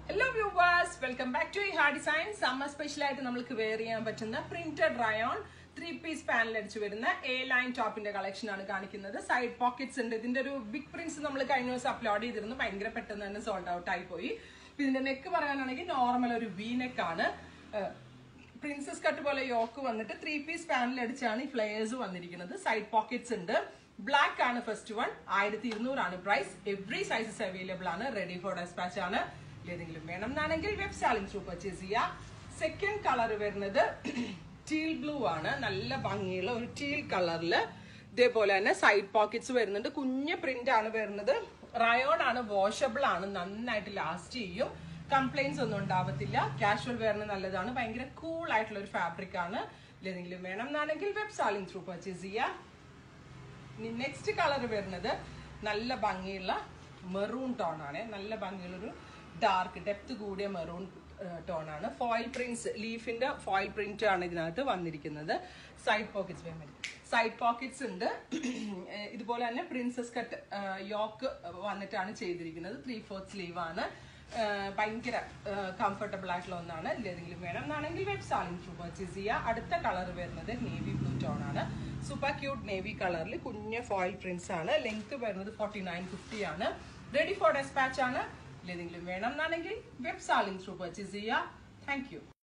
hello viewers welcome back to ഹാ design summer special ആയിട്ട് നമുക്ക് വെയർ ചെയ്യാൻ പറ്റുന്ന printed rayon three piece panel അടിച്ച് വരുന്ന എ ലൈൻ ടോപ്പിന്റെ കളക്ഷൻ ആണ് കാണിക്കുന്നത് സൈഡ് പോക്കറ്റ്സ് ഉണ്ട് ഇതിന്റെ ഒരു ബിഗ് പ്രിന്റ്സ് നമ്മൾ കഴിഞ്ഞ ദിവസം അപ്ലോഡ് ചെയ്തിരുന്നു ഭയങ്കര പെട്ടെന്ന് തന്നെ സോൾഡ് ഔട്ട് ആയി പോയി ഇപ്പൊ ഇതിന്റെ നെക്ക് പറയാനാണെങ്കിൽ നോർമൽ ഒരു വി നെക്ക് ആണ് പ്രിൻസസ് കട്ട് പോലെ യോക്ക് വന്നിട്ട് ത്രീ പീസ് പാനൽ അടിച്ചാണ് ഈ ഫ്ലെയേഴ്സ് വന്നിരിക്കുന്നത് സൈഡ് പോക്കറ്റ്സ് ഉണ്ട് ബ്ലാക്ക് ആണ് ഫസ്റ്റ് വൺ ആയിരത്തി ഇരുന്നൂറാണ് പ്രൈസ് എവറി സൈസസ് അവൈലബിൾ ആണ് റെഡി ഫോർ ഡെസ്പാച്ച് ആണ് ഏതെങ്കിലും വേണം എന്നാണെങ്കിൽ വെബ് സാലിംഗ് ത്രൂ പർച്ചേസ് ചെയ്യാം സെക്കൻഡ് കളർ വരുന്നത് ടീൽ ബ്ലൂ ആണ് നല്ല ഭംഗിയുള്ള ഒരു ടീൽ കളറിൽ ഇതേപോലെ തന്നെ സൈഡ് പോക്കറ്റ്സ് വരുന്നുണ്ട് കുഞ്ഞ് പ്രിന്റ് ആണ് വരുന്നത് റയോൺ ആണ് വാഷബിൾ ആണ് നന്നായിട്ട് ലാസ്റ്റ് ചെയ്യും കംപ്ലൈൻസ് ഒന്നും ഉണ്ടാവത്തില്ല കാഷ്വൽ വെയറിന് നല്ലതാണ് ഭയങ്കര കൂൾ ആയിട്ടുള്ള ഒരു ഫാബ്രിക് ആണ് ഏതെങ്കിലും വേണം എന്നാണെങ്കിൽ വെബ് സാലിംഗ് ത്രൂ പർച്ചേസ് ചെയ്യാം ഇനി നെക്സ്റ്റ് കളർ വരുന്നത് നല്ല ഭംഗിയുള്ള മെറൂൺ ടോൺ ആണ് നല്ല ഭംഗിയുള്ള ഒരു ഡാർക്ക് ഡെപ്ത് കൂടിയ മെറൂൺ ടോൺ ആണ് ഫോയിൽ പ്രിന്റ്സ് ലീഫിന്റെ ഫോയിൽ പ്രിന്റ് ആണ് ഇതിനകത്ത് വന്നിരിക്കുന്നത് സൈഡ് പോക്കറ്റ്സ് സൈഡ് പോക്കറ്റ്സ് ഉണ്ട് ഏഹ് ഇതുപോലെ തന്നെ പ്രിൻസസ് കട്ട് യോക്ക് വന്നിട്ടാണ് ചെയ്തിരിക്കുന്നത് ത്രീ ഫോർത്ത് സ്ലീവ് ആണ് ഏഹ് ഭയങ്കര കംഫർട്ടബിൾ ആയിട്ടുള്ള ഒന്നാണ് ഏതെങ്കിലും വേണം എന്നാണെങ്കിൽ വെബ് സാലിംഗ് ത്രൂ പർച്ചേസ് ചെയ്യുക അടുത്ത കളർ വരുന്നത് നേവി ബ്ലൂ ടോൺ ആണ് സൂപ്പർ ക്യൂട്ട് നേവി കളറിൽ കുഞ്ഞ് ഫോയിൽ പ്രിന്റ്സ് ആണ് ലെങ്ത് വരുന്നത് ഫോർട്ടി നയൻ ഫിഫ്റ്റി ആണ് റെഡി ഫോർ ഡെസ്പാച്ച് ആണ് ഏതെങ്കിലും വേണം എന്നാണെങ്കിൽ വെബ് സാലിംഗ് ത്രൂ പർച്ചേസ് ചെയ്യുക താങ്ക് യു